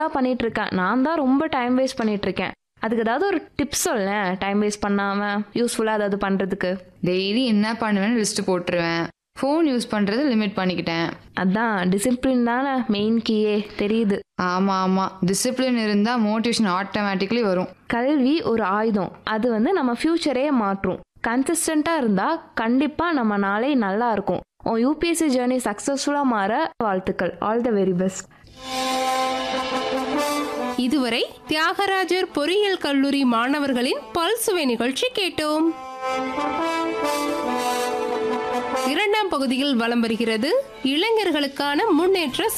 பண்ணிட்டு இருக்கேன் நான் தான் ரொம்ப டைம் வேஸ்ட் பண்ணிட்டு இருக்கேன் அதுக்கு ஏதாவது ஒரு டிப்ஸ் சொல்லேன் டைம் வேஸ்ட் பண்ணாம யூஸ்ஃபுல்லா ஏதாவது பண்றதுக்கு டெய்லி என்ன பண்ணுவேன்னு லிஸ்ட் போட்டுருவேன் ஃபோன் யூஸ் பண்றதை லிமிட் பண்ணிக்கிட்டேன் அதான் டிசிப்ளின் தானே மெயின் கீயே தெரியுது ஆமா ஆமா டிசிப்ளின் இருந்தா மோட்டிவேஷன் ஆட்டோமேட்டிக்லி வரும் கல்வி ஒரு ஆயுதம் அது வந்து நம்ம ஃபியூச்சரே மாற்றும் கன்சிஸ்டண்டா இருந்தா கண்டிப்பா நம்ம நாளை நல்லா இருக்கும் உன் யூபிஎஸ்சி ஜேர்னி சக்சஸ்ஃபுல்லா மாற வாழ்த்துக்கள் ஆல் த வெரி பெஸ்ட் இதுவரை தியாகராஜர் பொறியியல் கல்லூரி மாணவர்களின் பல்சுவை நிகழ்ச்சி கேட்டோம் இரண்டாம் பகுதியில் வலம் வருகிறது இளைஞர்களுக்கான முன்னேற்ற